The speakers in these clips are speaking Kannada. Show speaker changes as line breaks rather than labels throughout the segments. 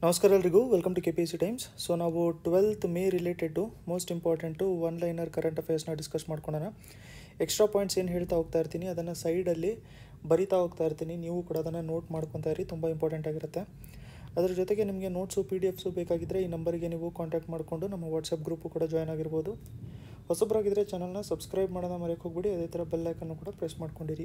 ನಮಸ್ಕಾರ ಎಲ್ರಿಗೂ welcome to K P S C times so ನಾವು twelfth May related most important one liner current ಅಫೇರ್ಸ್ನ ಡಿಸ್ಕಸ್ ಮಾಡ್ಕೊಳ್ಳೋಣ ಎಕ್ಸ್ಟ್ರಾ ಪಾಯಿಂಟ್ಸ್ ಏನು ಹೇಳ್ತಾ ಹೋಗ್ತಾ ಇರ್ತೀನಿ ಅದನ್ನು ಸೈಡಲ್ಲಿ ಬರಿತಾ ಹೋಗ್ತಾ ಇರ್ತೀನಿ ನೀವು ಕೂಡ ಅದನ್ನು ನೋಟ್ ಮಾಡ್ಕೊತಾ ಇರಿ ತುಂಬ ಇಂಪಾರ್ಟೆಂಟ್ ಆಗಿರುತ್ತೆ ಅದ್ರ ಜೊತೆಗೆ ನಿಮಗೆ ನೋಟ್ಸು ಪಿ ಡಿ ಎಫ್ಸು ಬೇಕಾಗಿದ್ದರೆ ಈ ನಂಬರಿಗೆ ನೀವು ಕಾಂಟ್ಯಾಕ್ಟ್ ಮಾಡಿಕೊಂಡು ನಮ್ಮ ವಾಟ್ಸಪ್ ಗ್ರೂಪು ಕೂಡ ಜಾಯ್ನ್ ಆಗಿರ್ಬೋದು ಹೊಸಬರಾಗಿದ್ದರೆ ಚಾನಲ್ನ ಸಬ್ಸ್ಕ್ರೈಬ್ ಮಾಡೋಣ ಮರೆಯೋಕೆ ಹೋಗ್ಬಿಡಿ ಅದೇ ಥರ ಬೆಲ್ಲೈಕನ್ನು ಕೂಡ ಪ್ರೆಸ್ ಮಾಡ್ಕೊಂಡಿರಿ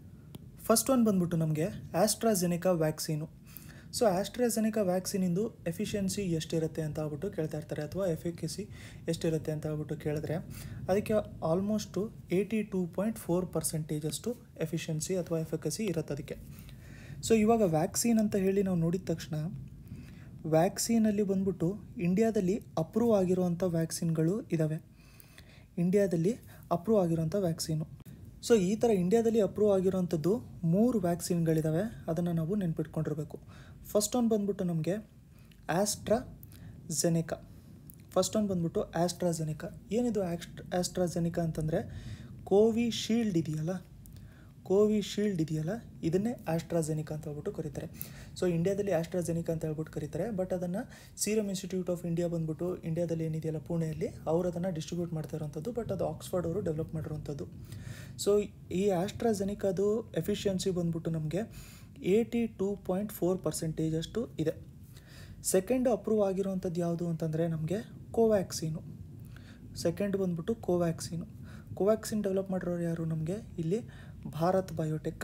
ಫಸ್ಟ್ ಒನ್ ಬಂದ್ಬಿಟ್ಟು ನಮಗೆ ಆಸ್ಟ್ರಾಜೆನಿಕಾ ವ್ಯಾಕ್ಸೀನು ಸೊ ಆಸ್ಟ್ರಾಜೆನಿಕಾ ವ್ಯಾಕ್ಸಿನಿಂದು ಎಫಿಷಿಯನ್ಸಿ ಎಷ್ಟಿರುತ್ತೆ ಅಂತ ಹೇಳ್ಬಿಟ್ಟು ಕೇಳ್ತಾ ಇರ್ತಾರೆ ಅಥವಾ ಎಫಿಕಸಿ ಎಷ್ಟಿರುತ್ತೆ ಅಂತ ಹೇಳ್ಬಿಟ್ಟು ಕೇಳಿದ್ರೆ ಅದಕ್ಕೆ almost eighty two point four ಪರ್ಸೆಂಟೇಜಷ್ಟು ಎಫಿಷಿಯನ್ಸಿ ಅಥವಾ ಎಫಿಕಸಿ ಇರುತ್ತೆ ಅದಕ್ಕೆ ಸೊ ಇವಾಗ ವ್ಯಾಕ್ಸಿನ್ ಅಂತ ಹೇಳಿ ನಾವು ನೋಡಿದ ತಕ್ಷಣ ವ್ಯಾಕ್ಸಿನಲ್ಲಿ ಬಂದ್ಬಿಟ್ಟು ಇಂಡಿಯಾದಲ್ಲಿ ಅಪ್ರೂವ್ ಆಗಿರುವಂಥ ವ್ಯಾಕ್ಸಿನ್ಗಳು ಇದ್ದಾವೆ ಇಂಡಿಯಾದಲ್ಲಿ ಅಪ್ರೂವ್ ಆಗಿರೋಂಥ ವ್ಯಾಕ್ಸಿನು ಸೊ ಈ ಥರ ಇಂಡಿಯಾದಲ್ಲಿ ಅಪ್ರೂವ್ ಆಗಿರೋಂಥದ್ದು ಮೂರು ವ್ಯಾಕ್ಸಿನ್ಗಳಿದ್ದಾವೆ ಅದನ್ನು ನಾವು ನೆನ್ಪಿಟ್ಕೊಂಡಿರಬೇಕು ಫಸ್ಟ್ ಒನ್ ಬಂದ್ಬಿಟ್ಟು ನಮಗೆ ಆಸ್ಟ್ರಾ ಜೆನೆಕಾ ಫಸ್ಟ್ ಒನ್ ಬಂದ್ಬಿಟ್ಟು ಆಸ್ಟ್ರಾಜೆನಿಕಾ ಏನಿದು ಆಕ್ಸ್ಟ್ ಆಸ್ಟ್ರಾಜೆನಿಕಾ ಅಂತಂದರೆ ಕೋವಿಶೀಲ್ಡ್ ಇದೆಯಲ್ಲ ಕೋವಿಶೀಲ್ಡ್ ಇದೆಯಲ್ಲ ಇದನ್ನೇ ಆಸ್ಟ್ರಾಜೆನಿಕಾ ಅಂತ ಹೇಳ್ಬಿಟ್ಟು ಕರೀತಾರೆ ಸೊ ಇಂಡಿಯಾದಲ್ಲಿ ಆಸ್ಟ್ರಾಜೆನಿಕಾ ಅಂತ ಹೇಳ್ಬಿಟ್ಟು ಕರೀತಾರೆ ಬಟ್ ಅದನ್ನು ಸೀರಮ್ ಇನ್ಸ್ಟಿಟ್ಯೂಟ್ ಆಫ್ ಇಂಡಿಯಾ ಬಂದ್ಬಿಟ್ಟು ಇಂಡಿಯಾದಲ್ಲಿ ಏನಿದೆಯಲ್ಲ ಪುಣೆಯಲ್ಲಿ ಅವರು ಅದನ್ನು ಡಿಸ್ಟ್ರಿಬ್ಯೂಟ್ ಮಾಡ್ತಾ ಇರೋಂಥದ್ದು ಬಟ್ ಅದು ಆಕ್ಸ್ಫರ್ಡ್ ಅವರು ಡೆವಲಪ್ ಮಾಡಿರೋಂಥದ್ದು ಸೊ ಈ ಆಸ್ಟ್ರಾಜೆನಿಕಾದು ಎಫಿಷಿಯನ್ಸಿ ಬಂದ್ಬಿಟ್ಟು ನಮಗೆ eighty two point four percentage ಅಷ್ಟು ಇದೆ ಸೆಕೆಂಡ್ ಅಪ್ರೂವ್ ಆಗಿರೋವಂಥದ್ದು ಯಾವುದು ಅಂತಂದರೆ ನಮಗೆ ಕೋವ್ಯಾಕ್ಸಿನು ಸೆಕೆಂಡ್ ಬಂದ್ಬಿಟ್ಟು ಕೋವ್ಯಾಕ್ಸಿನು ಕೋವ್ಯಾಕ್ಸಿನ್ ಡೆವಲಪ್ ಮಾಡಿರೋರು ಯಾರು ನಮಗೆ ಇಲ್ಲಿ Bharat Biotech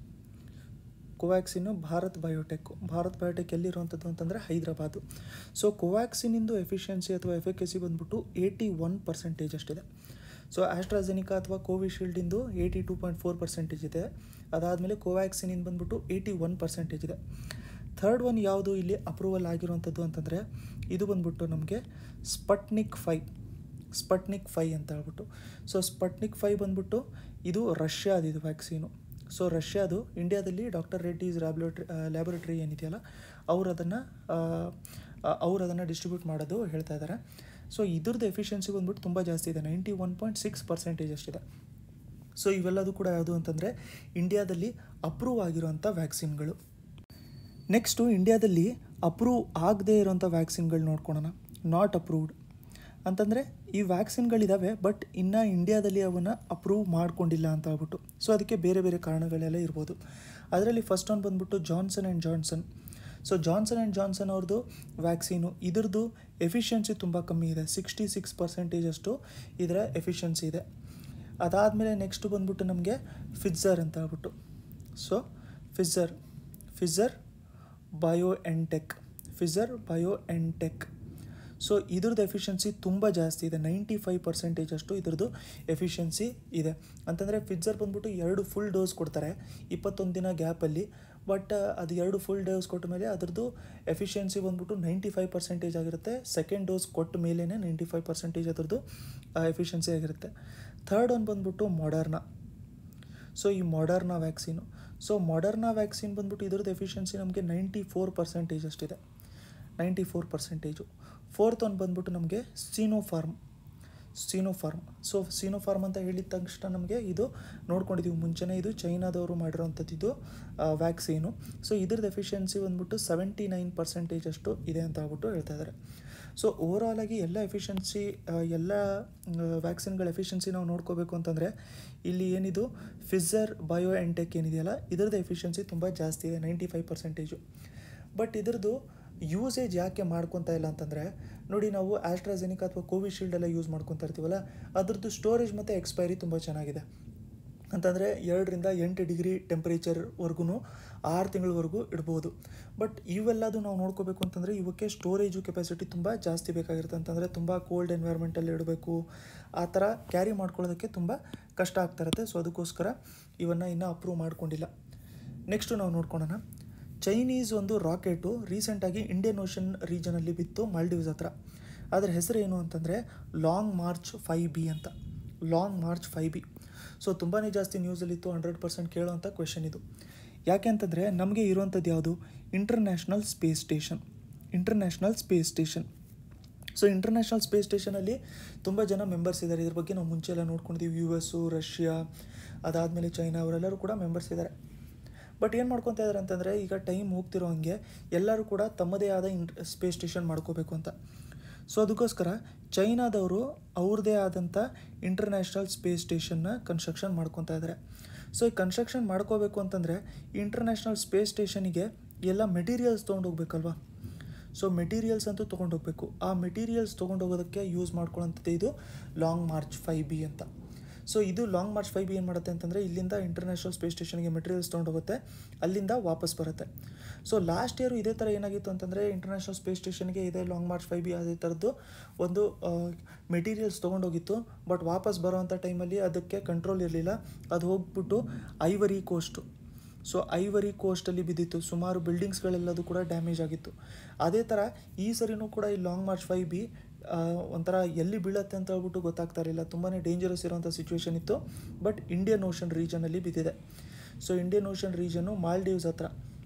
Covaxin Bharat Biotech Bharat Biotech ಎಲ್ಲಿರುವಂಥದ್ದು ಅಂತಂದರೆ ಹೈದರಾಬಾದು ಸೊ ಕೋವ್ಯಾಕ್ಸಿನಿಂದು ಎಫಿಷಿಯನ್ಸಿ ಅಥವಾ ಎಫಿಕಸಿ ಬಂದ್ಬಿಟ್ಟು ಏಯ್ಟಿ ಒನ್ ಪರ್ಸೆಂಟೇಜ್ ಅಷ್ಟಿದೆ ಸೊ ಆಸ್ಟ್ರಾಜೆನಿಕಾ ಅಥವಾ ಕೋವಿಶೀಲ್ಡಿಂದು eighty two point four percentage ಇದೆ ಅದಾದಮೇಲೆ ಕೋವ್ಯಾಕ್ಸಿನಿಂದ ಬಂದ್ಬಿಟ್ಟು ಏಯ್ಟಿ ಒನ್ ಪರ್ಸೆಂಟೇಜ್ ಇದೆ ಥರ್ಡ್ ಒನ್ ಯಾವುದು ಇಲ್ಲಿ ಅಪ್ರೂವಲ್ ಆಗಿರುವಂಥದ್ದು ಅಂತಂದರೆ ಇದು ಬಂದ್ಬಿಟ್ಟು ನಮಗೆ ಸ್ಪಟ್ನಿಕ್ ಫೈ ಸ್ಪಟ್ನಿಕ್ ಫೈ ಅಂತ ಹೇಳ್ಬಿಟ್ಟು ಸೊ ಸ್ಪಟ್ನಿಕ್ ಫೈ ಬಂದ್ಬಿಟ್ಟು ಇದು ರಷ್ಯಾದಿದು ವ್ಯಾಕ್ಸೀನು ಸೊ ರಷ್ಯಾದು ಇಂಡಿಯಾದಲ್ಲಿ ಡಾಕ್ಟರ್ ರೆಡ್ಡೀಸ್ ಲ್ಯಾಬ್ರೇಟ್ರಿ ಲ್ಯಾಬೊರೇಟ್ರಿ ಏನಿದೆಯಲ್ಲ ಅವರು ಅದನ್ನು ಅವ್ರು ಅದನ್ನು ಡಿಸ್ಟ್ರಿಬ್ಯೂಟ್ ಮಾಡೋದು ಹೇಳ್ತಾ ಇದ್ದಾರೆ ಸೊ ಇದ್ರದ್ದು ಎಫಿಷಿಯನ್ಸಿ ಬಂದ್ಬಿಟ್ಟು ತುಂಬ ಜಾಸ್ತಿ ಇದೆ ninety one point six percentage ಅಷ್ಟಿದೆ ಸೊ ಇವೆಲ್ಲದೂ ಕೂಡ ಯಾವುದು ಅಂತಂದರೆ ಇಂಡಿಯಾದಲ್ಲಿ ಅಪ್ರೂವ್ ಆಗಿರುವಂಥ ವ್ಯಾಕ್ಸಿನ್ಗಳು ನೆಕ್ಸ್ಟು ಇಂಡಿಯಾದಲ್ಲಿ ಅಪ್ರೂವ್ ಆಗದೇ ಇರೋಂಥ ವ್ಯಾಕ್ಸಿನ್ಗಳು ನೋಡ್ಕೊಳೋಣ ನಾಟ್ ಅಪ್ರೂವ್ಡ್ ಅಂತಂದರೆ ಈ ವ್ಯಾಕ್ಸಿನ್ಗಳಿದ್ದಾವೆ ಬಟ್ ಇನ್ನು ಇಂಡಿಯಾದಲ್ಲಿ ಅವನ್ನು ಅಪ್ರೂವ್ ಮಾಡ್ಕೊಂಡಿಲ್ಲ ಅಂತ ಹೇಳ್ಬಿಟ್ಟು ಸೊ ಅದಕ್ಕೆ ಬೇರೆ ಬೇರೆ ಕಾರಣಗಳೆಲ್ಲ ಇರ್ಬೋದು ಅದರಲ್ಲಿ ಫಸ್ಟ್ ಒನ್ ಬಂದ್ಬಿಟ್ಟು Johnson and Johnson so Johnson and Johnson ಅವ್ರದ್ದು ವ್ಯಾಕ್ಸೀನು ಇದ್ರದ್ದು ಎಫಿಷಿಯನ್ಸಿ ತುಂಬ ಕಮ್ಮಿ ಇದೆ ಸಿಕ್ಸ್ಟಿ ಸಿಕ್ಸ್ ಪರ್ಸೆಂಟೇಜ್ ಅಷ್ಟು ಇದರ ಎಫಿಷಿಯನ್ಸಿ ಇದೆ ಅದಾದಮೇಲೆ ನೆಕ್ಸ್ಟ್ ಬಂದ್ಬಿಟ್ಟು ನಮಗೆ ಫಿಜ್ಜರ್ ಅಂತ ಹೇಳ್ಬಿಟ್ಟು so Pfizer Pfizer BioNTech Pfizer BioNTech so ಇದ್ರದ್ದು ಎಫಿಷಿಯನ್ಸಿ ತುಂಬ ಜಾಸ್ತಿ ಇದೆ ನೈಂಟಿ ಫೈವ್ ಪರ್ಸೆಂಟೇಜ್ ಅಷ್ಟು ಇದ್ರದ್ದು ಎಫಿಷಿಯನ್ಸಿ ಇದೆ ಅಂತಂದರೆ ಫಿಜ್ಜರ್ ಬಂದ್ಬಿಟ್ಟು ಎರಡು ಫುಲ್ ಡೋಸ್ ಕೊಡ್ತಾರೆ ಇಪ್ಪತ್ತೊಂದು ದಿನ ಗ್ಯಾಪಲ್ಲಿ ಬಟ್ ಅದು ಎರಡು ಫುಲ್ ಡೋಸ್ ಕೊಟ್ಟ ಮೇಲೆ ಅದ್ರದ್ದು ಎಫಿಷಿಯನ್ಸಿ ಬಂದ್ಬಿಟ್ಟು ನೈಂಟಿ ಫೈವ್ ಪರ್ಸೆಂಟೇಜ್ ಆಗಿರುತ್ತೆ ಸೆಕೆಂಡ್ ಡೋಸ್ ಕೊಟ್ಟ ಮೇಲೇ ನೈಂಟಿ ಫೈವ್ ಪರ್ಸೆಂಟೇಜ್ ಅದ್ರದ್ದು ಎಫಿಷಿಯನ್ಸಿ ಆಗಿರುತ್ತೆ ಥರ್ಡ್ ಒನ್ ಬಂದ್ಬಿಟ್ಟು ಮಾಡರ್ನಾ ಸೊ ಈ Moderna vaccine so Moderna vaccine ಬಂದ್ಬಿಟ್ಟು ಇದ್ರದ್ದು ಎಫಿಷಿಯನ್ಸಿ ನಮಗೆ ನೈಂಟಿ ಫೋರ್ ಪರ್ಸೆಂಟೇಜ್ ಅಷ್ಟಿದೆ ninety four percentage fourth one ಬಂದ್ಬಿಟ್ಟು ನಮಗೆ ಸೀನೋಫಾರ್ಮ್ ಸೀನೋಫಾರ್ಮ್ ಸೊ ಸೀನೋಫಾರ್ಮ್ ಅಂತ ಹೇಳಿದ ತಕ್ಷಣ ನಮಗೆ ಇದು ನೋಡ್ಕೊಂಡಿದ್ದೀವಿ ಮುಂಚೆನೇ ಇದು ಚೈನಾದವರು ಮಾಡಿರೋವಂಥದ್ದು ಇದು ವ್ಯಾಕ್ಸೀನು ಸೊ ಇದ್ರದ್ದು ಎಫಿಷಿಯನ್ಸಿ ಬಂದ್ಬಿಟ್ಟು ಸೆವೆಂಟಿ ನೈನ್ ಪರ್ಸೆಂಟೇಜ್ ಅಷ್ಟು ಇದೆ ಅಂತ ಹೇಳ್ಬಿಟ್ಟು ಹೇಳ್ತಾ ಇದ್ದಾರೆ ಸೊ ಓವರಾಲ್ ಆಗಿ ಎಲ್ಲ ಎಫಿಷಿಯನ್ಸಿ ಎಲ್ಲ ವ್ಯಾಕ್ಸಿನ್ಗಳ ಎಫಿಷಿಯನ್ಸಿ ನಾವು ನೋಡ್ಕೋಬೇಕು ಅಂತಂದರೆ ಇಲ್ಲಿ ಏನಿದು ಫಿಜರ್ ಬಯೋ ಎಂಟೆಕ್ ಏನಿದೆಯಲ್ಲ ಇದ್ರದ್ದು ಎಫಿಷಿಯನ್ಸಿ ತುಂಬ ಜಾಸ್ತಿ ಇದೆ ನೈಂಟಿ ಫೈವ್ ಪರ್ಸೆಂಟೇಜು ಬಟ್ ಇದ್ರದ್ದು ಯೂಸೇಜ್ ಯಾಕೆ ಮಾಡ್ಕೊತಾ ಇಲ್ಲ ಅಂತಂದರೆ ನೋಡಿ ನಾವು ಆಸ್ಟ್ರಾಜೆನಿಕಾ ಅಥವಾ ಕೋವಿಶೀಲ್ಡ್ ಎಲ್ಲ ಯೂಸ್ ಮಾಡ್ಕೊತಾ ಇರ್ತೀವಲ್ಲ ಅದ್ರದ್ದು ಸ್ಟೋರೇಜ್ ಮತ್ತು ಎಕ್ಸ್ಪೈರಿ ತುಂಬ ಚೆನ್ನಾಗಿದೆ ಅಂತಂದರೆ ಎರಡರಿಂದ ಎಂಟು ಡಿಗ್ರಿ ಟೆಂಪ್ರೇಚರ್ವರೆಗೂ ಆರು ತಿಂಗಳವರೆಗೂ ಇಡ್ಬೋದು ಬಟ್ ಇವೆಲ್ಲದು ನಾವು ನೋಡ್ಕೋಬೇಕು ಅಂತಂದರೆ ಇವಕ್ಕೆ ಸ್ಟೋರೇಜು ಕೆಪಾಸಿಟಿ ತುಂಬ ಜಾಸ್ತಿ ಬೇಕಾಗಿರುತ್ತೆ ಅಂತಂದರೆ ತುಂಬ ಕೋಲ್ಡ್ ಎನ್ವೈರ್ಮೆಂಟಲ್ಲಿ ಇಡಬೇಕು ಆ ಥರ ಕ್ಯಾರಿ ಮಾಡ್ಕೊಳ್ಳೋದಕ್ಕೆ ತುಂಬ ಕಷ್ಟ ಆಗ್ತಾ ಇರುತ್ತೆ ಸೊ ಅದಕ್ಕೋಸ್ಕರ ಇವನ್ನು ಇನ್ನೂ ಅಪ್ರೂವ್ ಮಾಡ್ಕೊಂಡಿಲ್ಲ ನೆಕ್ಸ್ಟು ನಾವು ನೋಡ್ಕೊಳ್ಳೋಣ ಚೈನೀಸ್ ಒಂದು ರಾಕೆಟು ರೀಸೆಂಟಾಗಿ ಇಂಡಿಯನ್ ಓಷನ್ ರೀಜನಲ್ಲಿ ಬಿತ್ತು ಮಾಲ್ಡೀವ್ಸ್ ಹತ್ರ ಅದರ ಹೆಸರು ಏನು ಅಂತಂದರೆ ಲಾಂಗ್ ಮಾರ್ಚ್ ಫೈ ಬಿ ಅಂತ long march five B so ತುಂಬಾ ಜಾಸ್ತಿ ನ್ಯೂಸಲ್ಲಿತ್ತು ಹಂಡ್ರೆಡ್ ಪರ್ಸೆಂಟ್ ಕೇಳೋವಂಥ ಕ್ವೆಶನ್ ಇದು ಯಾಕೆ ಅಂತಂದರೆ ನಮಗೆ ಇರುವಂಥದ್ದು ಯಾವುದು international space station international space station so international space ಸ್ಟೇಷನಲ್ಲಿ ತುಂಬ ಜನ ಮೆಂಬರ್ಸ್ ಇದ್ದಾರೆ ಇದ್ರ ಬಗ್ಗೆ ನಾವು ಮುಂಚೆ ಎಲ್ಲ ನೋಡ್ಕೊಂಡಿದ್ದೀವಿ ಯು ಎಸ್ಸು ರಷ್ಯಾ ಅದಾದಮೇಲೆ ಚೈನಾ ಅವರೆಲ್ಲರೂ ಕೂಡ ಮೆಂಬರ್ಸ್ ಇದ್ದಾರೆ ಬಟ್ ಏನು ಮಾಡ್ಕೊತಾ ಇದ್ದಾರೆ ಅಂತಂದರೆ ಈಗ ಟೈಮ್ ಹೋಗ್ತಿರೋ ಹಂಗೆ ಎಲ್ಲರೂ ಕೂಡ ತಮ್ಮದೇ ಆದ ಇನ್ ಸ್ಪೇಸ್ ಸ್ಟೇಷನ್ ಮಾಡ್ಕೋಬೇಕು ಅಂತ ಸೊ ಅದಕ್ಕೋಸ್ಕರ ಚೈನಾದವರು ಅವ್ರದ್ದೇ ಆದಂಥ ಇಂಟರ್ನ್ಯಾಷನಲ್ ಸ್ಪೇಸ್ ಸ್ಟೇಷನ್ನ ಕನ್ಸ್ಟ್ರಕ್ಷನ್ ಮಾಡ್ಕೊತಾ ಇದ್ದಾರೆ ಸೊ ಈ ಕನ್ಸ್ಟ್ರಕ್ಷನ್ ಮಾಡ್ಕೋಬೇಕು ಅಂತಂದರೆ ಇಂಟರ್ನ್ಯಾಷನಲ್ ಸ್ಪೇಸ್ ಸ್ಟೇಷನಿಗೆ ಎಲ್ಲ ಮೆಟೀರಿಯಲ್ಸ್ ತೊಗೊಂಡೋಗ್ಬೇಕಲ್ವಾ ಸೊ ಮೆಟೀರಿಯಲ್ಸ್ ಅಂತೂ ತೊಗೊಂಡೋಗ್ಬೇಕು ಆ ಮೆಟೀರಿಯಲ್ಸ್ ತೊಗೊಂಡೋಗೋದಕ್ಕೆ ಯೂಸ್ ಮಾಡ್ಕೊಳ್ಳೋಂಥದ್ದು ಇದು ಲಾಂಗ್ ಮಾರ್ಚ್ ಫೈವ್ ಬಿ ಅಂತ ಸೊ ಇದು ಲಾಂಗ್ ಮಾರ್ಚ್ ಫೈವ್ ಬಿ ಏನು ಮಾಡುತ್ತೆ ಅಂತಂದರೆ ಇಲ್ಲಿಂದ ಇಂಟರ್ನ್ಯಾಷನಲ್ ಸ್ಪೇಸ್ ಸ್ಟೇಷನ್ಗೆ ಮೆಟೀರಿಯಲ್ಸ್ ತೊಗೊಂಡೋಗುತ್ತೆ ಅಲ್ಲಿಂದ ವಾಪಸ್ ಬರುತ್ತೆ ಸೊ ಲಾಸ್ಟ್ ಇಯರ್ ಇದೇ ಥರ ಏನಾಗಿತ್ತು ಅಂತಂದರೆ ಇಂಟರ್ನ್ಯಾಷನಲ್ ಸ್ಪೇಸ್ ಸ್ಟೇಷನ್ಗೆ ಇದೇ ಲಾಂಗ್ ಮಾರ್ಚ್ ಫೈವ್ ಬಿ ಅದೇ ಥರದ್ದು ಒಂದು ಮೆಟೀರಿಯಲ್ಸ್ ತೊಗೊಂಡೋಗಿತ್ತು ಬಟ್ ವಾಪಸ್ ಬರೋವಂಥ ಟೈಮಲ್ಲಿ ಅದಕ್ಕೆ ಕಂಟ್ರೋಲ್ ಇರಲಿಲ್ಲ ಅದು ಹೋಗ್ಬಿಟ್ಟು ಐವರಿ ಕೋಸ್ಟು ಸೊ ಐವರಿ ಕೋಸ್ಟಲ್ಲಿ ಬಿದ್ದಿತ್ತು ಸುಮಾರು ಬಿಲ್ಡಿಂಗ್ಸ್ಗಳೆಲ್ಲದು ಕೂಡ ಡ್ಯಾಮೇಜ್ ಆಗಿತ್ತು ಅದೇ ಥರ ಈ ಸರಿನೂ ಕೂಡ ಈ ಲಾಂಗ್ ಮಾರ್ಚ್ ಫೈವ್ ಬಿ ಒಂಥರ ಎಲ್ಲಿ ಬೀಳತ್ತೆ ಅಂತ ಹೇಳ್ಬಿಟ್ಟು ಗೊತ್ತಾಗ್ತಾ ಇರಲಿಲ್ಲ ತುಂಬಾ ಡೇಂಜರಸ್ ಇರೋಂಥ ಸಿಚುವೇಶನ್ ಇತ್ತು ಬಟ್ ಇಂಡಿಯನ್ ಓಷನ್ ರೀಜನಲ್ಲಿ ಬಿದ್ದಿದೆ so Indian Ocean region Maldives ಹತ್ರ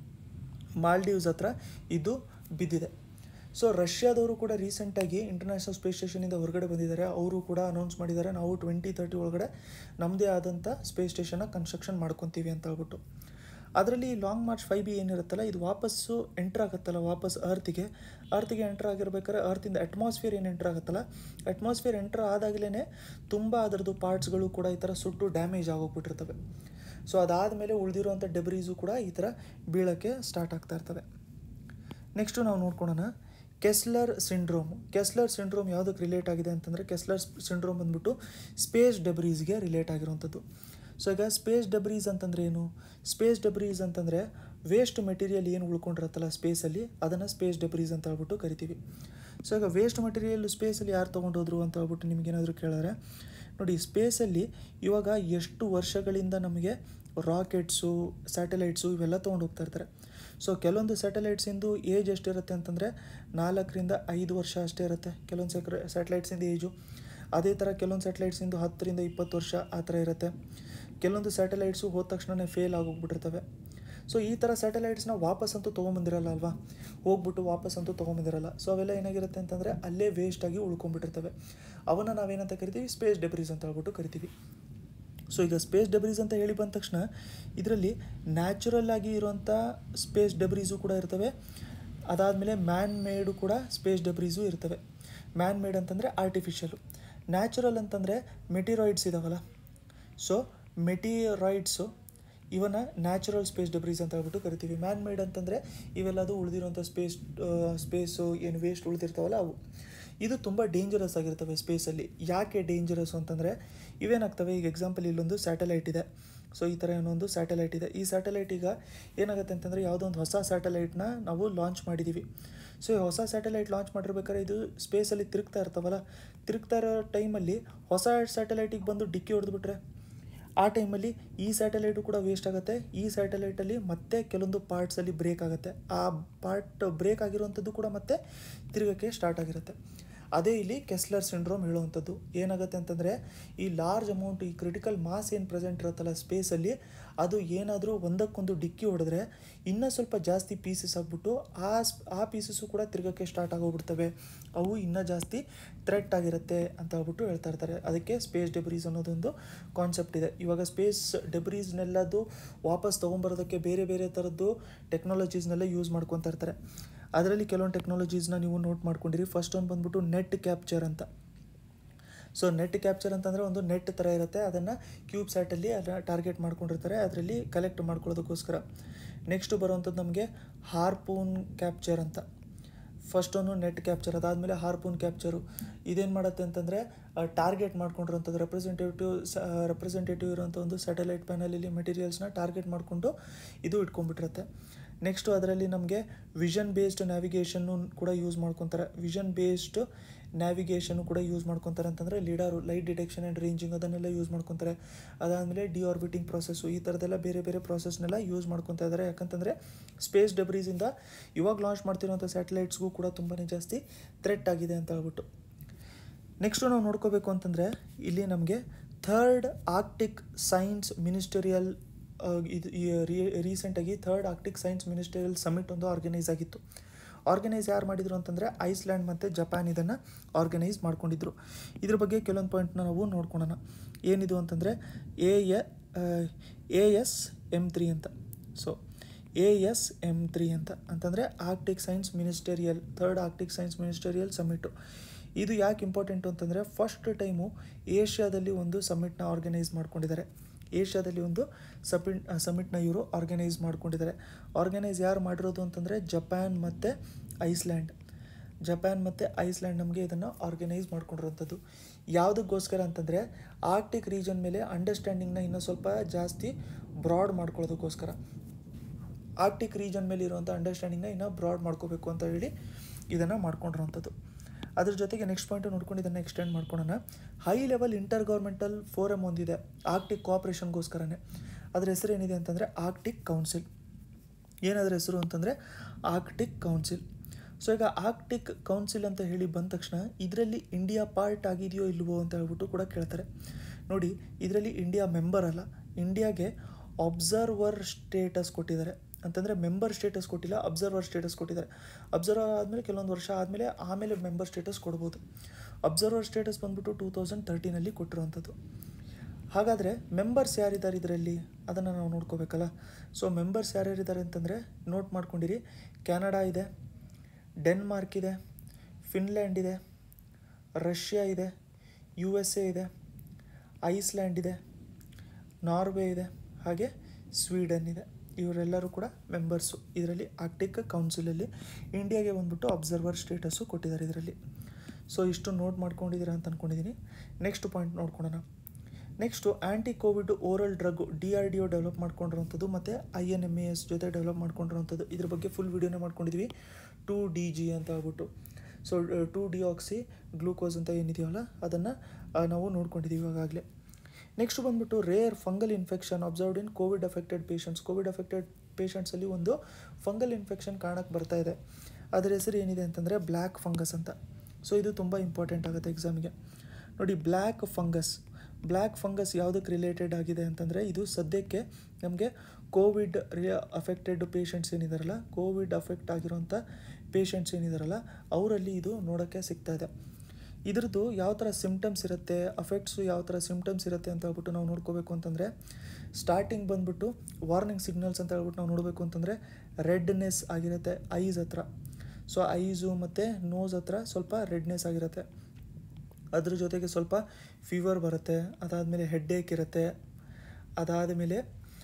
ಮಾಲ್ಡೀವ್ಸ್ ಹತ್ರ ಇದು ಬಿದ್ದಿದೆ ಸೊ ರಷ್ಯಾದವರು ಕೂಡ ರೀಸೆಂಟಾಗಿ ಇಂಟರ್ನ್ಯಾಷನಲ್ ಸ್ಪೇಸ್ ಸ್ಟೇಷನಿಂದ ಹೊರಗಡೆ ಬಂದಿದ್ದಾರೆ ಅವರು ಕೂಡ ಅನೌನ್ಸ್ ಮಾಡಿದ್ದಾರೆ ನಾವು ಟ್ವೆಂಟಿ ತರ್ಟಿ ಒಳಗಡೆ ನಮ್ಮದೇ ಆದಂಥ ಸ್ಪೇಸ್ ಸ್ಟೇಷನ್ನ ಕನ್ಸ್ಟ್ರಕ್ಷನ್ ಮಾಡ್ಕೊತೀವಿ ಅಂತ ಹೇಳ್ಬಿಟ್ಟು ಅದರಲ್ಲಿ ಲಾಂಗ್ ಮಾರ್ಚ್ ಫೈವ್ ಬಿ ಏನಿರುತ್ತಲ್ಲ ಇದು ವಾಪಸ್ಸು ಎಂಟ್ರ್ ಆಗುತ್ತಲ್ಲ ವಾಪಸ್ ಅರ್ತಿಗೆ ಅರ್ತಿಗೆ ಎಂಟ್ರ್ ಆಗಿರ್ಬೇಕಾದ್ರೆ ಅರ್ತಿಂದ ಅಟ್ಮಾಸ್ಫಿಯರ್ ಏನು ಎಂಟ್ರ್ ಆಗುತ್ತಲ್ಲ ಅಟ್ಮಾಸ್ಫಿಯರ್ ಎಂಟ್ರ್ ಆದಾಗಲೇ ತುಂಬ ಅದರದ್ದು ಪಾರ್ಟ್ಸ್ಗಳು ಕೂಡ ಈ ಥರ ಸುಟ್ಟು ಡ್ಯಾಮೇಜ್ ಆಗೋಗ್ಬಿಟ್ಟಿರ್ತವೆ ಸೊ ಅದಾದಮೇಲೆ ಉಳಿದಿರುವಂಥ ಡೆಬ್ರೀಸು ಕೂಡ ಈ ಥರ ಬೀಳೋಕ್ಕೆ ಸ್ಟಾರ್ಟ್ ಆಗ್ತಾ ಇರ್ತವೆ ನೆಕ್ಸ್ಟು ನಾವು ನೋಡ್ಕೊಳ್ಳೋಣ ಕೆಸ್ಲರ್ ಸಿಂಡ್ರೋಮ್ ಕೆಸ್ಲರ್ ಸಿಂಡ್ರೋಮ್ ಯಾವುದಕ್ಕೆ ರಿಲೇಟ್ ಆಗಿದೆ ಅಂತಂದರೆ ಕೆಸ್ಲರ್ ಸಿಂಡ್ರೋಮ್ ಬಂದ್ಬಿಟ್ಟು ಸ್ಪೇಸ್ ಡೆಬ್ರೀಸ್ಗೆ ರಿಲೇಟ್ ಆಗಿರುವಂಥದ್ದು ಸೊ ಈಗ ಸ್ಪೇಸ್ ಡೆಬ್ರೀಸ್ ಅಂತಂದರೆ ಏನು ಸ್ಪೇಸ್ ಡೆಬ್ರೀಸ್ ಅಂತಂದರೆ ವೇಸ್ಟ್ ಮೆಟೀರಿಯಲ್ ಏನು ಉಳ್ಕೊಂಡಿರುತ್ತಲ್ಲ ಸ್ಪೇಸಲ್ಲಿ ಅದನ್ನು ಸ್ಪೇಸ್ ಡೆಬ್ರೀಸ್ ಅಂತ ಹೇಳ್ಬಿಟ್ಟು ಕರಿತೀವಿ ಸೊ ಈಗ ವೇಸ್ಟ್ ಮಟೀರಿಯಲ್ ಸ್ಪೇಸಲ್ಲಿ ಯಾರು ತೊಗೊಂಡೋದ್ರು ಅಂತ ಹೇಳ್ಬಿಟ್ಟು ನಿಮಗೇನಾದರೂ ಕೇಳಿದ್ರೆ ನೋಡಿ ಸ್ಪೇಸಲ್ಲಿ ಇವಾಗ ಎಷ್ಟು ವರ್ಷಗಳಿಂದ ನಮಗೆ ರಾಕೆಟ್ಸು ಸ್ಯಾಟಲೈಟ್ಸು ಇವೆಲ್ಲ ತೊಗೊಂಡು ಹೋಗ್ತಾ ಇರ್ತಾರೆ ಸೊ ಕೆಲವೊಂದು ಸ್ಯಾಟಲೈಟ್ಸಿಂದು ಏಜ್ ಎಷ್ಟಿರುತ್ತೆ ಅಂತಂದರೆ ನಾಲ್ಕರಿಂದ ಐದು ವರ್ಷ ಅಷ್ಟೇ ಇರುತ್ತೆ ಕೆಲವೊಂದು ಸೆಕ್ರೆ ಸ್ಯಾಟಲೈಟ್ಸಿಂದ ಏಜು ಅದೇ ಥರ ಕೆಲವೊಂದು ಸ್ಯಾಟಲೈಟ್ಸಿಂದು ಹತ್ತರಿಂದ ಇಪ್ಪತ್ತು ವರ್ಷ ಆ ಥರ ಇರುತ್ತೆ ಕೆಲವೊಂದು ಸ್ಯಾಟಲೈಟ್ಸು ಹೋದ ತಕ್ಷಣವೇ ಫೇಲ್ ಆಗೋಗ್ಬಿಟ್ಟಿರ್ತವೆ ಸೊ ಈ ಥರ ಸ್ಯಾಟಲೈಟ್ಸ್ನ ವಾಪಸ್ ಅಂತೂ ತೊಗೊಂಬಂದಿರಲ್ಲ ಅಲ್ವಾ ಹೋಗ್ಬಿಟ್ಟು ವಾಪಸ್ ಅಂತೂ ತೊಗೊಂಬಂದಿರಲ್ಲ ಸೊ ಅವೆಲ್ಲ ಏನಾಗಿರುತ್ತೆ ಅಂತಂದರೆ ಅಲ್ಲೇ ವೇಸ್ಟಾಗಿ ಉಳ್ಕೊಂಡ್ಬಿಟ್ಟಿರ್ತವೆ ಅವನ್ನ ನಾವೇನಂತ ಕರಿತೀವಿ ಸ್ಪೇಸ್ ಡೆಬ್ರೀಸ್ ಅಂತ ಹೇಳ್ಬಿಟ್ಟು ಕರಿತೀವಿ ಸೊ ಈಗ ಸ್ಪೇಸ್ ಡೆಬ್ರೀಸ್ ಅಂತ ಹೇಳಿ ಬಂದ ತಕ್ಷಣ ಇದರಲ್ಲಿ ನ್ಯಾಚುರಲ್ ಆಗಿ ಇರುವಂಥ ಸ್ಪೇಸ್ ಡೆಬ್ರೀಸು ಕೂಡ ಇರ್ತವೆ ಅದಾದಮೇಲೆ ಮ್ಯಾನ್ ಮೇಡು ಕೂಡ ಸ್ಪೇಸ್ ಡೆಬ್ರೀಸು ಇರ್ತವೆ ಮ್ಯಾನ್ ಮೇಡ್ ಅಂತಂದರೆ ಆರ್ಟಿಫಿಷಿಯಲು ನ್ಯಾಚುರಲ್ ಅಂತಂದರೆ ಮೆಟಿರಾಯ್ಡ್ಸ್ ಇದಾವಲ್ಲ ಸೊ ಮೆಟಿರಾಯ್ಡ್ಸು ಇವನ್ನ ನ್ಯಾಚುರಲ್ ಸ್ಪೇಸ್ ಡೆಬ್ರೀಸ್ ಅಂತ ಹೇಳ್ಬಿಟ್ಟು ಕರಿತೀವಿ ಮ್ಯಾನ್ ಮೇಡ್ ಅಂತಂದರೆ ಇವೆಲ್ಲದು ಉಳಿದಿರುವಂಥ ಸ್ಪೇಸ್ ಸ್ಪೇಸು ಏನು ವೇಸ್ಟ್ ಉಳಿದಿರ್ತಾವಲ್ಲ ಅವು ಇದು ತುಂಬ ಡೇಂಜರಸ್ ಆಗಿರ್ತವೆ ಸ್ಪೇಸಲ್ಲಿ ಯಾಕೆ ಡೇಂಜರಸ್ ಅಂತಂದರೆ ಇವೇನಾಗ್ತವೆ ಈಗ ಎಕ್ಸಾಂಪಲ್ ಇಲ್ಲೊಂದು ಸ್ಯಾಟಲೈಟ್ ಇದೆ ಸೊ ಈ ಥರ ಏನೊಂದು ಸ್ಯಾಟಲೈಟ್ ಇದೆ ಈ ಸ್ಯಾಟಲೈಟ್ ಈಗ ಏನಾಗುತ್ತೆ ಅಂತಂದರೆ ಯಾವುದೋ ಒಂದು ಹೊಸ ಸ್ಯಾಟಲೈಟ್ನ ನಾವು ಲಾಂಚ್ ಮಾಡಿದ್ದೀವಿ ಸೊ ಈ ಹೊಸ ಸ್ಯಾಟಲೈಟ್ ಲಾಂಚ್ ಮಾಡಿರ್ಬೇಕಾದ್ರೆ ಇದು ಸ್ಪೇಸಲ್ಲಿ ತಿರುಗ್ತಾ ಇರ್ತಾವಲ್ಲ ತಿರುಗ್ತಾ ಇರೋ ಟೈಮಲ್ಲಿ ಹೊಸ ಸ್ಯಾಟಲೈಟಿಗೆ ಬಂದು ಡಿಕ್ಕಿ ಹೊಡೆದ್ಬಿಟ್ರೆ ಆ ಟೈಮಲ್ಲಿ ಈ ಸ್ಯಾಟಲೈಟು ಕೂಡ ವೇಸ್ಟ್ ಆಗುತ್ತೆ ಈ ಸ್ಯಾಟಲೈಟಲ್ಲಿ ಮತ್ತೆ ಕೆಲವೊಂದು ಪಾರ್ಟ್ಸಲ್ಲಿ ಬ್ರೇಕ್ ಆಗುತ್ತೆ ಆ ಪಾರ್ಟ್ ಬ್ರೇಕ್ ಆಗಿರುವಂಥದ್ದು ಕೂಡ ಮತ್ತೆ ತಿರುಗಕ್ಕೆ ಸ್ಟಾರ್ಟ್ ಆಗಿರುತ್ತೆ ಅದೇ ಇಲ್ಲಿ ಕೆಸ್ಲರ್ ಸಿಂಡ್ರೋಮ್ ಹೇಳುವಂಥದ್ದು ಏನಾಗುತ್ತೆ ಅಂತಂದರೆ ಈ ಲಾರ್ಜ್ ಅಮೌಂಟ್ ಈ ಕ್ರಿಟಿಕಲ್ ಮಾಸ್ ಏನು ಪ್ರೆಸೆಂಟ್ ಇರುತ್ತಲ್ಲ ಸ್ಪೇಸಲ್ಲಿ ಅದು ಏನಾದರೂ ಒಂದಕ್ಕೊಂದು ಡಿಕ್ಕಿ ಹೊಡೆದ್ರೆ ಇನ್ನೂ ಸ್ವಲ್ಪ ಜಾಸ್ತಿ ಪೀಸಸ್ ಆಗಿಬಿಟ್ಟು ಆ ಸ್ ಆ ಪೀಸಸ್ಸು ಕೂಡ ತಿರುಗಕ್ಕೆ ಸ್ಟಾರ್ಟ್ ಆಗೋಗ್ಬಿಡ್ತವೆ ಅವು ಇನ್ನೂ ಜಾಸ್ತಿ ಥ್ರೆಟ್ ಆಗಿರುತ್ತೆ ಅಂತ ಹೇಳ್ಬಿಟ್ಟು ಹೇಳ್ತಾ ಇರ್ತಾರೆ ಅದಕ್ಕೆ ಸ್ಪೇಸ್ ಡೆಬ್ರೀಸ್ ಅನ್ನೋದೊಂದು ಕಾನ್ಸೆಪ್ಟ್ ಇದೆ ಇವಾಗ ಸ್ಪೇಸ್ ಡೆಬ್ರೀಸ್ನೆಲ್ಲದು ವಾಪಸ್ ತೊಗೊಂಬರೋದಕ್ಕೆ ಬೇರೆ ಬೇರೆ ಥರದ್ದು ಟೆಕ್ನಾಲಜೀಸ್ನೆಲ್ಲ ಯೂಸ್ ಮಾಡ್ಕೊತಾ ಇರ್ತಾರೆ ಅದರಲ್ಲಿ ಕೆಲವೊಂದು ಟೆಕ್ನಾಲಜೀಸ್ನ ನೀವು ನೋಟ್ ಮಾಡ್ಕೊಂಡಿರಿ ಫಸ್ಟ್ ಒಂದು ಬಂದ್ಬಿಟ್ಟು ನೆಟ್ ಕ್ಯಾಪ್ಚರ್ ಅಂತ ಸೊ ನೆಟ್ ಕ್ಯಾಪ್ಚರ್ ಅಂತಂದರೆ ಒಂದು ನೆಟ್ ಥರ ಇರುತ್ತೆ ಅದನ್ನು ಕ್ಯೂಬ್ ಸ್ಯಾಟಲ್ಲಿ ಅದನ್ನು ಟಾರ್ಗೆಟ್ ಮಾಡ್ಕೊಂಡಿರ್ತಾರೆ ಅದರಲ್ಲಿ ಕಲೆಕ್ಟ್ ಮಾಡ್ಕೊಳ್ಳೋದಕ್ಕೋಸ್ಕರ ನೆಕ್ಸ್ಟು ಬರುವಂಥದ್ದು ನಮಗೆ ಹಾರ್ಪೂನ್ ಕ್ಯಾಪ್ಚರ್ ಅಂತ ಫಸ್ಟ್ ಒಂದು ನೆಟ್ ಕ್ಯಾಪ್ಚರ್ ಅದಾದಮೇಲೆ ಹಾರ್ಪೂನ್ ಕ್ಯಾಪ್ಚರು ಇದೇನು ಮಾಡುತ್ತೆ ಅಂತಂದರೆ ಟಾರ್ಗೆಟ್ ಮಾಡ್ಕೊಂಡಿರೋಂಥದ್ದು ರೆಪ್ರೆಸೆಂಟೇಟಿವ್ ರೆಪ್ರೆಸೆಂಟೇಟಿವ್ ಇರೋಂಥ ಒಂದು ಸ್ಯಾಟಲೈಟ್ ಪ್ಯಾನಲಲ್ಲಿ ಮೆಟೀರಿಯಲ್ಸ್ನ ಟಾರ್ಗೆಟ್ ಮಾಡಿಕೊಂಡು ಇದು ಇಟ್ಕೊಂಡ್ಬಿಟ್ಟಿರುತ್ತೆ ನೆಕ್ಸ್ಟು ಅದರಲ್ಲಿ ನಮಗೆ ವಿಷನ್ ಬೇಸ್ಡ್ ನ್ಯಾವಿಗೇಷನ್ನು ಕೂಡ ಯೂಸ್ ಮಾಡ್ಕೊತಾರೆ ವಿಷನ್ ಬೇಸ್ಡ್ ನ್ಯಾವಿಗೇಷನ್ನು ಕೂಡ ಯೂಸ್ ಮಾಡ್ಕೊತಾರೆ ಅಂತಂದರೆ lidar light detection and ranging ಅದನ್ನೆಲ್ಲ ಯೂಸ್ ಮಾಡ್ಕೊತಾರೆ ಅದಾದಮೇಲೆ ಡಿ ಆರ್ಬಿಟಿಂಗ್ ಪ್ರಾಸೆಸ್ಸು ಈ ಥರದ್ದೆಲ್ಲ ಬೇರೆ ಬೇರೆ ಪ್ರಾಸೆಸ್ನೆಲ್ಲ ಯೂಸ್ ಮಾಡ್ಕೊತಾ ಇದ್ದಾರೆ ಯಾಕಂತಂದರೆ ಸ್ಪೇಸ್ ಡೆಬ್ರೀಸಿಂದ ಇವಾಗ ಲಾಂಚ್ ಮಾಡ್ತಿರೋಂಥ ಸ್ಯಾಟಲೈಟ್ಸ್ಗೂ ಕೂಡ ತುಂಬಾ ಜಾಸ್ತಿ ಥ್ರೆಟ್ ಆಗಿದೆ ಅಂತ ಹೇಳ್ಬಿಟ್ಟು ನೆಕ್ಸ್ಟು ನಾವು ನೋಡ್ಕೋಬೇಕು ಅಂತಂದರೆ ಇಲ್ಲಿ ನಮಗೆ ಥರ್ಡ್ ಆರ್ಕ್ಟಿಕ್ ಸೈನ್ಸ್ ಮಿನಿಸ್ಟರಿಯಲ್ ಇದು ರೀಸೆಂಟಾಗಿ third Arctic science ministerial summit ಒಂದು ಆರ್ಗನೈಸ್ ಆಗಿತ್ತು ಆರ್ಗನೈಸ್ ಯಾರು ಮಾಡಿದರು ಅಂತಂದರೆ ಐಸ್ಲ್ಯಾಂಡ್ ಮತ್ತು ಜಪಾನ್ ಇದನ್ನು ಆರ್ಗನೈಸ್ ಮಾಡ್ಕೊಂಡಿದ್ರು ಇದ್ರ ಬಗ್ಗೆ ಕೆಲವೊಂದು ಪಾಯಿಂಟ್ನ ನಾವು ನೋಡ್ಕೊಳ್ಳೋಣ ಏನಿದು ಅಂತಂದರೆ A A S M three ಅಂತ so A S M three ಅಂತ ಅಂತಂದರೆ Arctic science ministerial third Arctic science ministerial summit ಇದು ಯಾಕೆ ಇಂಪಾರ್ಟೆಂಟು ಅಂತಂದರೆ ಫಸ್ಟ್ ಟೈಮು ಏಷ್ಯಾದಲ್ಲಿ ಒಂದು ಸಮ್ಮಿಟ್ನ ಆರ್ಗನೈಸ್ ಮಾಡ್ಕೊಂಡಿದ್ದಾರೆ ಏಷ್ಯಾದಲ್ಲಿ ಒಂದು ಸಬ್ಮಿಟ್ ಸಮ್ಮಿಟ್ನ ಇವರು ಆರ್ಗನೈಸ್ ಮಾಡ್ಕೊಂಡಿದ್ದಾರೆ ಆರ್ಗನೈಸ್ ಯಾರು ಮಾಡಿರೋದು ಅಂತಂದರೆ ಜಪಾನ್ ಮತ್ತು ಐಸ್ಲ್ಯಾಂಡ್ ಜಪಾನ್ ಮತ್ತು ಐಸ್ಲ್ಯಾಂಡ್ ನಮಗೆ ಇದನ್ನು ಆರ್ಗನೈಸ್ ಮಾಡ್ಕೊಂಡಿರೋಂಥದ್ದು ಯಾವುದಕ್ಕೋಸ್ಕರ ಅಂತಂದರೆ ಆರ್ಕ್ಟಿಕ್ ರೀಜನ್ ಮೇಲೆ ಅಂಡರ್ಸ್ಟ್ಯಾಂಡಿಂಗ್ನ ಇನ್ನೂ ಸ್ವಲ್ಪ ಜಾಸ್ತಿ ಬ್ರಾಡ್ ಮಾಡ್ಕೊಳ್ಳೋದಕ್ಕೋಸ್ಕರ ಆರ್ಕ್ಟಿಕ್ ರೀಜನ್ ಮೇಲೆ ಇರುವಂಥ ಅಂಡರ್ಸ್ಟ್ಯಾಂಡಿಂಗ್ನ ಇನ್ನೂ ಬ್ರಾಡ್ ಮಾಡ್ಕೋಬೇಕು ಅಂತ ಹೇಳಿ ಇದನ್ನು ಮಾಡ್ಕೊಂಡಿರೋಂಥದ್ದು ಅದ್ರ ಜೊತೆಗೆ ನೆಕ್ಸ್ಟ್ ಪಾಯಿಂಟ್ ನೋಡ್ಕೊಂಡು ಇದನ್ನು ಎಕ್ಸ್ಟೆಂಡ್ ಮಾಡ್ಕೊಳ್ಳೋಣ high level intergovernmental forum ಒಂದಿದೆ ಆರ್ಕ್ಟಿಕ್ ಕೋಆಪ್ರೇಷನ್ಗೋಸ್ಕರನೇ ಅದ್ರ ಹೆಸರು ಏನಿದೆ ಅಂತಂದರೆ ಆರ್ಕ್ಟಿಕ್ ಕೌನ್ಸಿಲ್ ಏನಾದ್ರ ಹೆಸರು ಅಂತಂದರೆ ಆರ್ಕ್ಟಿಕ್ ಕೌನ್ಸಿಲ್ ಸೊ ಈಗ ಆರ್ಕ್ಟಿಕ್ ಕೌನ್ಸಿಲ್ ಅಂತ ಹೇಳಿ ಬಂದ ತಕ್ಷಣ ಇದರಲ್ಲಿ ಇಂಡಿಯಾ ಪಾರ್ಟ್ ಆಗಿದೆಯೋ ಇಲ್ವೋ ಅಂತ ಹೇಳ್ಬಿಟ್ಟು ಕೂಡ ಕೇಳ್ತಾರೆ ನೋಡಿ ಇದರಲ್ಲಿ ಇಂಡಿಯಾ ಮೆಂಬರ್ ಅಲ್ಲ ಇಂಡಿಯಾಗೆ ಅಬ್ಸರ್ವರ್ ಸ್ಟೇಟಸ್ ಕೊಟ್ಟಿದ್ದಾರೆ ಅಂತಂದರೆ ಮೆಂಬರ್ ಸ್ಟೇಟಸ್ ಕೊಟ್ಟಿಲ್ಲ ಅಬ್ಸರ್ವರ್ ಸ್ಟೇಟಸ್ ಕೊಟ್ಟಿದ್ದಾರೆ ಅಬ್ಸರ್ವರ್ ಆದಮೇಲೆ ಕೆಲವೊಂದು ವರ್ಷ ಆದಮೇಲೆ ಆಮೇಲೆ ಮೆಂಬರ್ ಸ್ಟೇಟಸ್ ಕೊಡ್ಬೋದು ಅಬ್ಸರ್ವರ್ ಸ್ಟೇಟಸ್ ಬಂದ್ಬಿಟ್ಟು ಟೂ ತೌಸಂಡ್ ತರ್ಟೀನಲ್ಲಿ ಕೊಟ್ಟಿರುವಂಥದ್ದು ಹಾಗಾದರೆ ಮೆಂಬರ್ಸ್ ಯಾರಿದ್ದಾರೆ ಇದರಲ್ಲಿ ಅದನ್ನು ನಾವು ನೋಡ್ಕೋಬೇಕಲ್ಲ ಸೊ ಮೆಂಬರ್ಸ್ ಯಾರ್ಯಾರಿದ್ದಾರೆ ಅಂತಂದರೆ ನೋಟ್ ಮಾಡ್ಕೊಂಡಿರಿ ಕೆನಡಾ ಇದೆ ಡೆನ್ಮಾರ್ಕ್ ಇದೆ ಫಿನ್ಲ್ಯಾಂಡ್ ಇದೆ ರಷ್ಯಾ ಇದೆ ಯು ಎಸ್ ಎ ಇದೆ ಐಸ್ಲ್ಯಾಂಡ್ ಇದೆ ನಾರ್ವೆ ಇದೆ ಹಾಗೆ ಸ್ವೀಡನ್ ಇದೆ ಇವರೆಲ್ಲರೂ ಕೂಡ ಮೆಂಬರ್ಸು ಇದರಲ್ಲಿ ಆರ್ಕ್ಟಿಕ್ ಕೌನ್ಸಿಲಲ್ಲಿ ಇಂಡಿಯಾಗೆ ಬಂದ್ಬಿಟ್ಟು ಅಬ್ಸರ್ವರ್ ಸ್ಟೇಟಸ್ಸು ಕೊಟ್ಟಿದ್ದಾರೆ ಇದರಲ್ಲಿ ಸೊ ಇಷ್ಟು ನೋಟ್ ಮಾಡ್ಕೊಂಡಿದ್ದೀರಾ ಅಂತ ಅಂದ್ಕೊಂಡಿದ್ದೀನಿ ನೆಕ್ಸ್ಟ್ ಪಾಯಿಂಟ್ ನೋಡ್ಕೊಳ್ಳೋಣ next anti Covid oral drug D R D O develop ಮಾಡ್ಕೊಂಡಿರೋಂಥದ್ದು ಮತ್ತು I N M A S ಜೊತೆ ಡೆವಲಪ್ ಮಾಡ್ಕೊಂಡಿರೋಂಥದ್ದು ಇದ್ರ ಬಗ್ಗೆ ಫುಲ್ ವೀಡಿಯೋನೇ ಮಾಡ್ಕೊಂಡಿದ್ವಿ ಟು ಡಿ ಜಿ ಅಂತ ಹೇಳ್ಬಿಟ್ಟು ಸೊ ಟು ಡಿಆಕ್ಸಿ ಗ್ಲೂಕೋಸ್ ಅಂತ ಏನಿದೆಯಲ್ಲ ಅದನ್ನು ನಾವು ನೋಡ್ಕೊಂಡಿದ್ದೀವಿ ಇವಾಗಲೇ ನೆಕ್ಸ್ಟ್ ಬಂದ್ಬಿಟ್ಟು rare fungal infection observed in Covid affected patients Covid affected ಪೇಷಂಟ್ಸಲ್ಲಿ ಒಂದು ಫಂಗಲ್ ಇನ್ಫೆಕ್ಷನ್ ಕಾಣಕ್ಕೆ ಬರ್ತಾ ಇದೆ ಅದರ ಹೆಸರು ಏನಿದೆ ಅಂತಂದರೆ ಬ್ಲ್ಯಾಕ್ ಫಂಗಸ್ ಅಂತ ಸೊ ಇದು ತುಂಬ ಇಂಪಾರ್ಟೆಂಟ್ ಆಗುತ್ತೆ ಎಕ್ಸಾಮಿಗೆ ನೋಡಿ ಬ್ಲ್ಯಾಕ್ ಫಂಗಸ್ ಬ್ಲ್ಯಾಕ್ ಫಂಗಸ್ ಯಾವುದಕ್ಕೆ ರಿಲೇಟೆಡ್ ಆಗಿದೆ ಅಂತಂದರೆ ಇದು ಸದ್ಯಕ್ಕೆ ನಮಗೆ ಕೋವಿಡ್ ರಿ ಅಫೆಕ್ಟೆಡ್ ಪೇಷಂಟ್ಸ್ ಏನಿದಾರಲ್ಲ ಕೋವಿಡ್ ಅಫೆಕ್ಟ್ ಆಗಿರೋಂಥ ಪೇಷಂಟ್ಸ್ ಏನಿದಾರಲ್ಲ ಅವರಲ್ಲಿ ಇದು ನೋಡೋಕ್ಕೆ ಸಿಗ್ತಾ ಇದೆ ಇದ್ರದ್ದು ಯಾವ ಥರ ಸಿಮ್ಟಮ್ಸ್ ಇರುತ್ತೆ ಅಫೆಕ್ಟ್ಸು ಯಾವ ಥರ ಸಿಮ್ಟಮ್ಸ್ ಇರುತ್ತೆ ಅಂತ ಹೇಳ್ಬಿಟ್ಟು ನಾವು ನೋಡ್ಕೋಬೇಕು ಅಂತಂದರೆ ಸ್ಟಾರ್ಟಿಂಗ್ ಬಂದ್ಬಿಟ್ಟು ವಾರ್ನಿಂಗ್ ಸಿಗ್ನಲ್ಸ್ ಅಂತ ಹೇಳ್ಬಿಟ್ಟು ನಾವು ನೋಡಬೇಕು ಅಂತಂದರೆ ರೆಡ್ನೆಸ್ ಆಗಿರುತ್ತೆ ಐಸ್ ಹತ್ರ ಸೊ ಐಸು ಮತ್ತು ನೋಸ್ ಹತ್ರ ಸ್ವಲ್ಪ ರೆಡ್ನೆಸ್ ಆಗಿರುತ್ತೆ ಅದ್ರ ಜೊತೆಗೆ ಸ್ವಲ್ಪ ಫೀವರ್ ಬರುತ್ತೆ ಅದಾದಮೇಲೆ ಹೆಡ್ಡೇಕ್ ಇರುತ್ತೆ ಅದಾದ ಮೇಲೆ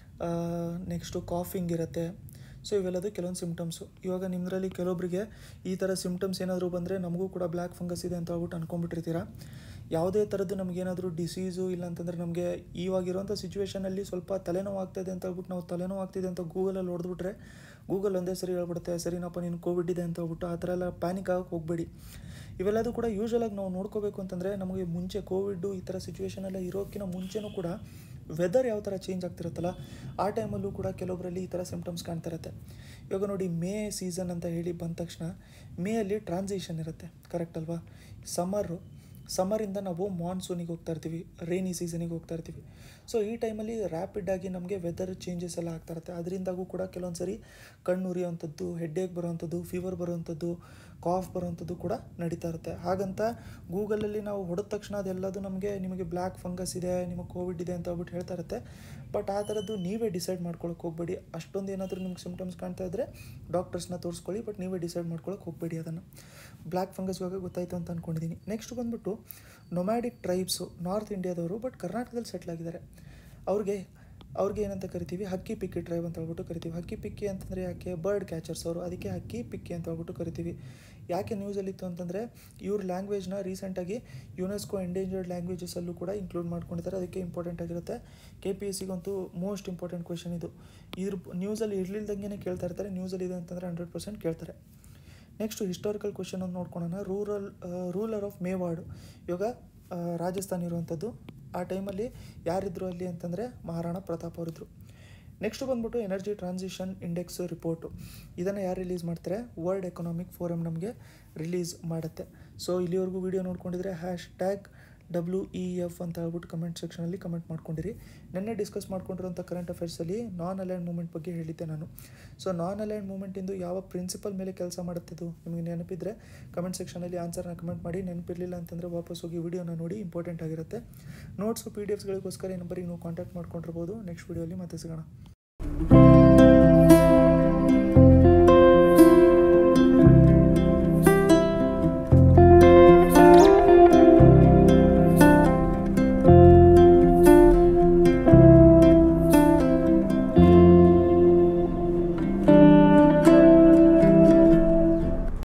ನೆಕ್ಸ್ಟು ಕಾಫಿಂಗ್ ಇರುತ್ತೆ ಸೊ ಇವೆಲ್ಲದು ಕೆಲವೊಂದು ಸಿಮ್ಟಮ್ಸು ಇವಾಗ ನಿಮ್ಮದ್ರಲ್ಲಿ ಕೆಲವೊಬ್ಬರಿಗೆ ಈ ಥರ ಸಿಮ್ಟಮ್ಸ್ ಏನಾದರೂ ಬಂದರೆ ನಮಗೂ ಕೂಡ ಬ್ಲ್ಯಾಕ್ ಫಂಗಸ್ ಇದೆ ಅಂತ ಹೇಳ್ಬಿಟ್ಟು ಅನ್ಕೊಂಡ್ಬಿಟ್ಟಿರ್ತೀರ ಯಾವುದೇ ಥರದ್ದು ನಮಗೇನಾದರೂ ಡಿಸೀಸು ಇಲ್ಲ ಅಂತಂದರೆ ನಮಗೆ ಇವಾಗಿರೋಂಥ ಸಿಚುವೇಷನಲ್ಲಿ ಸ್ವಲ್ಪ ತಲೆನೋವು ಆಗ್ತಾಯಿದೆ ಅಂತ ಹೇಳ್ಬಿಟ್ಟು ನಾವು ತಲೆನೋವು ಆಗ್ತಿದೆ ಅಂತ ಗೂಗಲಲ್ಲಿ ಹೊಡೆದ್ಬಿಟ್ರೆ ಗೂಗಲ್ ಒಂದೇ ಸರಿ ಹೇಳ್ಬಿಡುತ್ತೆ ಸರಿನಪ್ಪ ನೀನು ಕೋವಿಡ್ ಇದೆ ಅಂತ ಹೇಳ್ಬಿಟ್ಟು ಆ ಥರ ಎಲ್ಲ ಪ್ಯಾನಿಕ್ ಆಗಕ್ಕೆ ಹೋಗಬೇಡಿ ಇವೆಲ್ಲದೂ ಕೂಡ ಯೂಶ್ವಲಾಗಿ ನಾವು ನೋಡ್ಕೋಬೇಕು ಅಂತಂದರೆ ನಮಗೆ ಮುಂಚೆ ಕೋವಿಡ್ಡು ಈ ಥರ ಸಿಚುವೇಷನೆಲ್ಲ ಇರೋಕ್ಕಿಂತ ಮುಂಚೆನೂ ಕೂಡ ವೆದರ್ ಯಾವ ಥರ ಚೇಂಜ್ ಆಗ್ತಿರುತ್ತಲ್ಲ ಆ ಟೈಮಲ್ಲೂ ಕೂಡ ಕೆಲವೊಬ್ಬರಲ್ಲಿ ಈ ಥರ ಸಿಮ್ಟಮ್ಸ್ ಕಾಣ್ತಾ ಇರುತ್ತೆ ಇವಾಗ ನೋಡಿ ಮೇ ಸೀಸನ್ ಅಂತ ಹೇಳಿ ಬಂದ ತಕ್ಷಣ ಮೇಯಲ್ಲಿ ಟ್ರಾನ್ಸಿಷನ್ ಇರುತ್ತೆ ಕರೆಕ್ಟ್ ಅಲ್ವಾ ಸಮ್ಮರು ಸಮ್ಮರಿಂದ ನಾವು ಮಾನ್ಸೂನಿಗೆ ಹೋಗ್ತಾ ಇರ್ತೀವಿ ರೈನಿ ಸೀಸನಿಗೆ ಹೋಗ್ತಾ ಇರ್ತೀವಿ ಸೊ ಈ ಟೈಮಲ್ಲಿ ರ್ಯಾಪಿಡಾಗಿ ನಮಗೆ ವೆದರ್ ಚೇಂಜಸ್ ಎಲ್ಲ ಆಗ್ತಾ ಇರುತ್ತೆ ಅದರಿಂದಾಗೂ ಕೂಡ ಕೆಲವೊಂದು ಸರಿ ಕಣ್ಣು ಉರಿಯೋವಂಥದ್ದು ಹೆಡ್ಡೇಕ್ ಬರೋವಂಥದ್ದು ಫೀವರ್ ಬರೋವಂಥದ್ದು ಕಾಫ್ ಬರೋವಂಥದ್ದು ಕೂಡ ನಡೀತಾ ಇರುತ್ತೆ ಹಾಗಂತ ಗೂಗಲಲ್ಲಿ ನಾವು ಹೊಡೆದ ತಕ್ಷಣ ಅದೆಲ್ಲದು ನಮಗೆ ನಿಮಗೆ ಬ್ಲ್ಯಾಕ್ ಫಂಗಸ್ ಇದೆ ನಿಮಗೆ ಕೋವಿಡ್ ಇದೆ ಅಂತ ಹೇಳ್ಬಿಟ್ಟು ಹೇಳ್ತಾ ಇರುತ್ತೆ ಬಟ್ ಆ ಥರದ್ದು ನೀವೇ ಡಿಸೈಡ್ ಮಾಡ್ಕೊಳಕ್ಕೆ ಹೋಗಬೇಡಿ ಅಷ್ಟೊಂದು ಏನಾದರೂ ನಿಮ್ಗೆ ಸಿಮ್ಟಮ್ಸ್ ಕಾಣ್ತಾ ಇದ್ದರೆ ಡಾಕ್ಟರ್ಸ್ನ ತೋರಿಸ್ಕೊಳ್ಳಿ ಬಟ್ ನೀವೇ ಡಿಸೈಡ್ ಮಾಡ್ಕೊಳಕ್ಕೆ ಹೋಗಬೇಡಿ ಅದನ್ನು ಬ್ಲ್ಯಾಕ್ ಫಂಗಸ್ ಇವಾಗ ಗೊತ್ತಾಯಿತು ಅಂತ ಅಂದ್ಕೊಂಡಿದ್ದೀನಿ ನೆಕ್ಸ್ಟ್ ಬಂದ್ಬಿಟ್ಟು ನೊಮ್ಯಾಡಿಕ್ ಟ್ರೈಬ್ಸು ನಾರ್ತ್ ಇಂಡಿಯಾದವರು ಬಟ್ ಕರ್ನಾಟಕದಲ್ಲಿ ಸೆಟ್ಲ್ ಆಗಿದ್ದಾರೆ ಅವ್ರಿಗೆ ಅವ್ರಿಗೆ ಏನಂತ ಕರಿತೀವಿ ಹಕ್ಕಿ ಪಿಕ್ಕಿ ಟ್ರೈಬ್ ಅಂತ ಹೇಳ್ಬಿಟ್ಟು ಕರಿತೀವಿ ಹಕ್ಕಿ ಪಿಕ್ಕಿ ಅಂತಂದರೆ ಯಾಕೆ ಬರ್ಡ್ ಕ್ಯಾಚರ್ಸ್ ಅವರು ಅದಕ್ಕೆ ಹಕ್ಕಿ ಪಿಕ್ಕಿ ಅಂತ ಹೇಳ್ಬಿಟ್ಟು ಕರಿತೀವಿ ಯಾಕೆ ನ್ಯೂಸಲ್ಲಿತ್ತು ಅಂತಂದರೆ ಇವ್ರ ಲ್ಯಾಂಗ್ವೇಜ್ನ ರೀಸೆಂಟಾಗಿ ಯುನೆಸ್ಕೋ ಎಂಡೇಂಜರ್ಡ್ ಲ್ಯಾಂಗ್ವೇಜಸಲ್ಲೂ ಕೂಡ ಇನ್ಕ್ಲೂಡ್ ಮಾಡ್ಕೊಂಡಿದ್ದಾರೆ ಅದಕ್ಕೆ ಇಂಪಾರ್ಟೆಂಟ್ ಆಗಿರುತ್ತೆ ಕೆ ಪಿ ಎಸ್ ಸಿಗಂತೂ ಮೋಸ್ಟ್ ಇಂಪಾರ್ಟೆಂಟ್ ಕ್ವೆಶನ್ ಇದು ಇದ್ರ ನ್ಯೂಸಲ್ಲಿ ಇರಲಿಲ್ದಂಗೆ ಕೇಳ್ತಾ ಇರ್ತಾರೆ ನ್ಯೂಸಲ್ಲಿ ಇದೆ ಅಂತಂದರೆ ಹಂಡ್ರೆಡ್ ಪರ್ಸೆಂಟ್ ಕೇಳ್ತಾರೆ ನೆಕ್ಸ್ಟು ಹಿಸ್ಟಾರಿಕಲ್ ಕ್ವೆಶನ್ ಒಂದು ನೋಡ್ಕೊಳ್ಳೋಣ ರೂರಲ್ ರೂಲರ್ ಆಫ್ ಮೇವಾಡ್ ಇವಾಗ ರಾಜಸ್ಥಾನ್ ಇರುವಂಥದ್ದು ಆ ಟೈಮಲ್ಲಿ ಯಾರಿದ್ರು ಅಲ್ಲಿ ಅಂತಂದರೆ ಮಹಾರಾಣಾ ಪ್ರತಾಪ್ ಅವರಿದ್ದರು ನೆಕ್ಸ್ಟ್ ಬಂದ್ಬಿಟ್ಟು ಎನರ್ಜಿ ಟ್ರಾನ್ಸಿಷನ್ ಇಂಡೆಕ್ಸ್ ರಿಪೋರ್ಟು ಇದನ್ನು ಯಾರು ರಿಲೀಸ್ ಮಾಡ್ತಾರೆ ವರ್ಲ್ಡ್ ಎಕನಾಮಿಕ್ ಫೋರಮ್ ನಮಗೆ ರಿಲೀಸ್ ಮಾಡುತ್ತೆ ಸೊ ಇಲ್ಲಿವರೆಗೂ ವೀಡಿಯೋ ನೋಡ್ಕೊಂಡಿದ್ರೆ hashtag W E F ಅಂತ ಹೇಳ್ಬಿಟ್ಟು ಕಮೆಂಟ್ ಸೆಕ್ಷನಲ್ಲಿ ಕಮೆಂಟ್ ಮಾಡ್ಕೊಂಡಿರಿ ನಿನ್ನೆ ಡಿಸ್ಕಸ್ ಮಾಡ್ಕೊಂಡಿರೋಂಥ ಕರೆಂಟ್ ಅಫೇರ್ಸಲ್ಲಿ ನಾನ್ ಅಲೈನ್ ಮೂಮೆಂಟ್ ಬಗ್ಗೆ ಹೇಳಿದ್ದೆ ನಾನು ಸೊ ನಾನ್ ಅಲೈನ್ ಮೂಮೆಂಟಿಂದು ಯಾವ ಪ್ರಿನ್ಸಿಪಲ್ ಮೇಲೆ ಕೆಲಸ ಮಾಡುತ್ತಿದ್ದು ನಿಮಗೆ ನೆನಪಿದ್ರೆ ಕಮೆಂಟ್ ಸೆಕ್ಷನಲ್ಲಿ ಆನ್ಸರ್ನ ಕಮೆಂಟ್ ಮಾಡಿ ನೆನಪಿರಲಿಲ್ಲ ಅಂತಂದರೆ ವಾಪಸ್ ಹೋಗಿ ವೀಡಿಯೋನ ನೋಡಿ ಇಂಪಾರ್ಟೆಂಟ್ ಆಗಿರುತ್ತೆ ನೋಟ್ಸು ಪಿ ಡಿ ಎಫ್ಸ್ಗಳಿಗೋಸ್ಕರ ಈ ನಂಬರಿಗೆ ನೀವು ಕಾಂಟ್ಯಾಕ್ಟ್ ಮಾಡ್ಕೊಂಡಿರ್ಬೋದು ನೆಕ್ಸ್ಟ್ ವೀಡಿಯೋಲಿ ಮತ್ತೆ ಸಿಗೋಣ